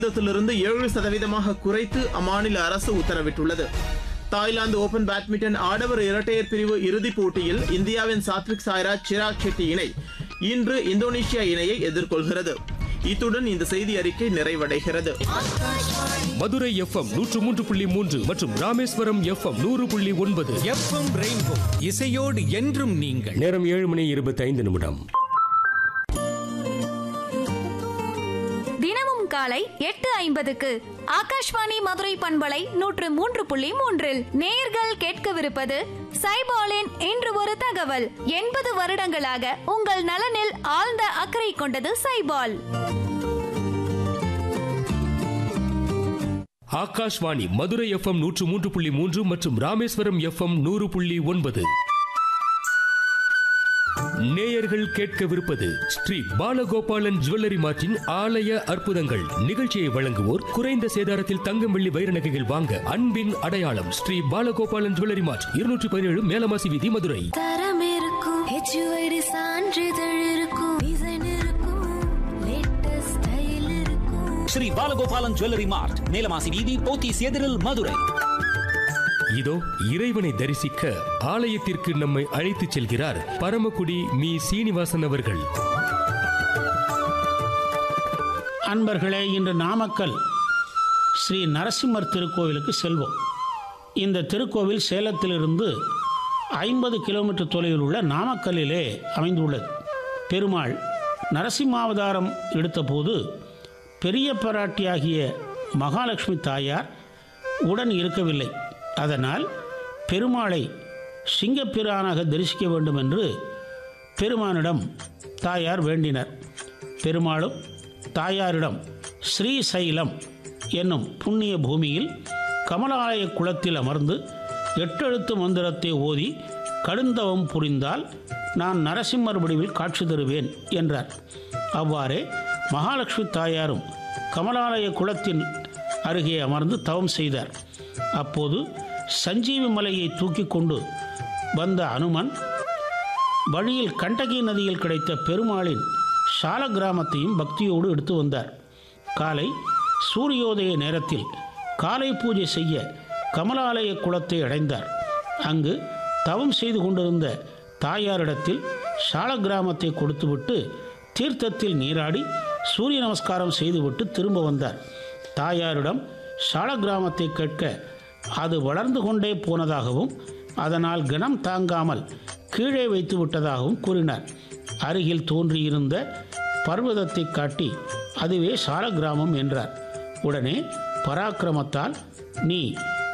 சதவீதத்திலிருந்து ஏழு சதவீதமாக குறைத்து அம்மாநில அரசு உத்தரவிட்டுள்ளது தாய்லாந்து ஓபன் பேட்மிண்டன் ஆடவர் இரட்டையர் பிரிவு இறுதிப் போட்டியில் இந்தியாவின் சாத்விக் சாய்ராஜ் சிராக் ஷெட்டி இணை இன்று இந்தோனேஷியா இணையை எதிர்கொள்கிறது இத்துடன் இந்த செய்தி அறிக்கை நிறைவடைகிறது மதுரை எஃப்எம் நூற்று மூன்று புள்ளி மூன்று மற்றும் ராமேஸ்வரம் எஃப்எம் நூறு புள்ளி ஒன்பது எஃப்எம் ரெயின்போ இசையோடு என்றும் நீங்கள் நேரம் ஏழு மணி இருபத்தி ஐந்து நிமிடம் தினமும் காலை எட்டு ஐம்பதுக்கு ஆகாஷ்வாணி மதுரை பண்பலை நூற்று மூன்று புள்ளி மூன்றில் நேயர்கள் கேட்கவிருப்பது சைபாலின் இன்று ஒரு தகவல் எண்பது வருடங்களாக உங்கள் நலனில் ஆழ்ந்த அக்கறை கொண்டது சைபால் ஆகாஷ்வாணி மதுரை எஃப்எம் நூற்று மூன்று புள்ளி மூன்று மற்றும் ராமேஸ்வரம் எஃப்எம் நூறு புள்ளி ஒன்பது நேயர்கள் கேட்கவிருப்பது ஸ்ரீ பாலகோபாலன் ஜுவல்லரி மார்ட்டின் ஆலய அற்புதங்கள் நிகழ்ச்சியை வழங்குவோர் குறைந்த சேதாரத்தில் தங்கம் வெள்ளி வைர நகைகள் வாங்க அன்பின் அடையாளம் ஸ்ரீ பாலகோபாலன் ஜுவல்லரி மார்ட் இருநூற்றி பதினேழு மேலமாசி வீதி மதுரை தரம் இருக்கும் ஹெச்யூஐடி சான்றிதழ் இருக்கும் டிசைன் இருக்கும் லேட்டஸ்ட் ஸ்டைல் இருக்கும் ஸ்ரீ பாலகோபாலன் ஜுவல்லரி மார்ட் மேலமாசி வீதி போத்தீஸ் எதிரில் மதுரை இதோ இறைவனை தரிசிக்க ஆலயத்திற்கு நம்மை அழைத்துச் செல்கிறார் பரமக்குடி மீ சீனிவாசன் அவர்கள் அன்பர்களே இன்று நாமக்கல் ஸ்ரீ நரசிம்மர் திருக்கோவிலுக்கு செல்வோம் இந்த திருக்கோவில் சேலத்திலிருந்து ஐம்பது கிலோமீட்டர் தொலைவில் உள்ள நாமக்கல்லிலே அமைந்துள்ளது பெருமாள் நரசிம்மாவதாரம் எடுத்தபோது பெரிய பிராட்டியாகிய மகாலட்சுமி தாயார் உடன் இருக்கவில்லை அதனால் பெருமாளை சிங்கப்பிரானாக தரிசிக்க வேண்டும் என்று பெருமானிடம் தாயார் வேண்டினர் பெருமாளும் தாயாரிடம் ஸ்ரீசைலம் என்னும் புண்ணிய பூமியில் கமலாலய குளத்தில் அமர்ந்து எட்டெழுத்து மந்திரத்தை ஓதி கடுந்தவம் புரிந்தால் நான் நரசிம்மர் வடிவில் காட்சி தருவேன் என்றார் அவ்வாறே மகாலட்சுமி தாயாரும் கமலாலய குளத்தின் அருகே அமர்ந்து தவம் செய்தார் அப்போது சஞ்சீவி மலையை தூக்கி கொண்டு வந்த அனுமன் வழியில் கண்டகி நதியில் கிடைத்த பெருமாளின் சால கிராமத்தையும் பக்தியோடு எடுத்து வந்தார் காலை சூரியோதய நேரத்தில் காலை பூஜை செய்ய கமலாலய குளத்தை அடைந்தார் அங்கு தவம் செய்து கொண்டிருந்த தாயாரிடத்தில் சால கிராமத்தை கொடுத்துவிட்டு தீர்த்தத்தில் நீராடி சூரிய நமஸ்காரம் செய்துவிட்டு திரும்ப வந்தார் தாயாரிடம் சால கிராமத்தை கேட்க அது வளர்ந்து கொண்டே போனதாகவும் அதனால் கனம் தாங்காமல் கீழே வைத்து விட்டதாகவும் கூறினார் அருகில் தோன்றியிருந்த பர்வதத்தை காட்டி அதுவே சால கிராமம் என்றார் உடனே பராக்கிரமத்தால் நீ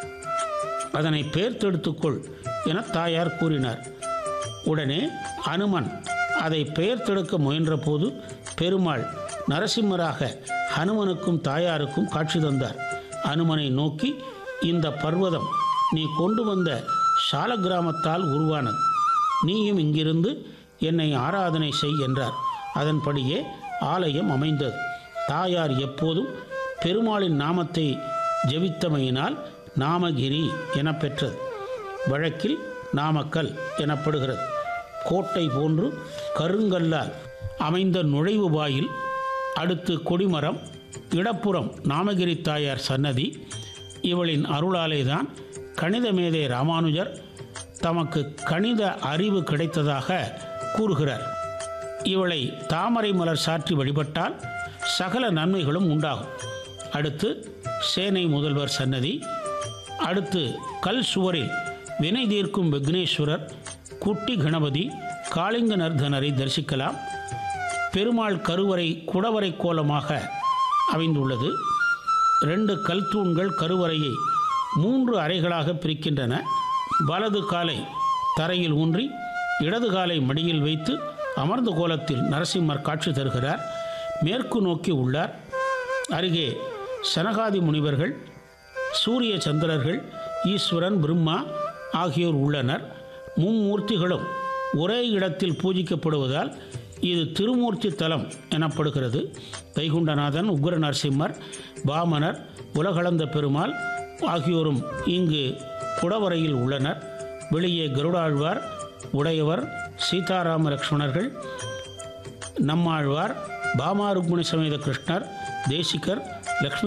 அதனை பெயர்த்தெடுத்துக்கொள் என தாயார் கூறினார் உடனே அனுமன் அதை பெயர்த்தெடுக்க முயன்றபோது பெருமாள் நரசிம்மராக ஹனுமனுக்கும் தாயாருக்கும் காட்சி தந்தார் அனுமனை நோக்கி இந்த பர்வதம் நீ கொண்டு வந்த சால கிராமத்தால் உருவானது நீயும் இங்கிருந்து என்னை ஆராதனை செய் என்றார் அதன்படியே ஆலயம் அமைந்தது தாயார் எப்போதும் பெருமாளின் நாமத்தை ஜெபித்தமையினால் நாமகிரி என பெற்றது வழக்கில் நாமக்கல் எனப்படுகிறது கோட்டை போன்று கருங்கல்லால் அமைந்த நுழைவு வாயில் அடுத்து கொடிமரம் இடப்புறம் நாமகிரி தாயார் சன்னதி இவளின் அருளாலேதான் கணித மேதை ராமானுஜர் தமக்கு கணித அறிவு கிடைத்ததாக கூறுகிறார் இவளை தாமரை மலர் சாற்றி வழிபட்டால் சகல நன்மைகளும் உண்டாகும் அடுத்து சேனை முதல்வர் சன்னதி அடுத்து கல் சுவரில் வினை தீர்க்கும் விக்னேஸ்வரர் குட்டி கணபதி காளிங்க நர்தனரை தரிசிக்கலாம் பெருமாள் கருவறை குடவரை கோலமாக அமைந்துள்ளது ரெண்டு கல் தூண்கள் கருவறையை மூன்று அறைகளாக பிரிக்கின்றன வலது காலை தரையில் ஊன்றி இடது காலை மடியில் வைத்து அமர்ந்த கோலத்தில் நரசிம்மர் காட்சி தருகிறார் மேற்கு நோக்கி உள்ளார் அருகே சனகாதி முனிவர்கள் சூரிய சந்திரர்கள் ஈஸ்வரன் பிரம்மா ஆகியோர் உள்ளனர் மும்மூர்த்திகளும் ஒரே இடத்தில் பூஜிக்கப்படுவதால் இது திருமூர்த்தி தலம் எனப்படுகிறது வைகுண்டநாதன் உக்ர நரசிம்மர் வாமனர் உலகளந்த பெருமாள் ஆகியோரும் இங்கு குடவரையில் உள்ளனர் வெளியே கருடாழ்வார் உடையவர் சீதாராம லக்ஷ்மணர்கள் நம்மாழ்வார் பாமா ருக்மிணி சமேத கிருஷ்ணர் தேசிகர் லக்ஷ்மி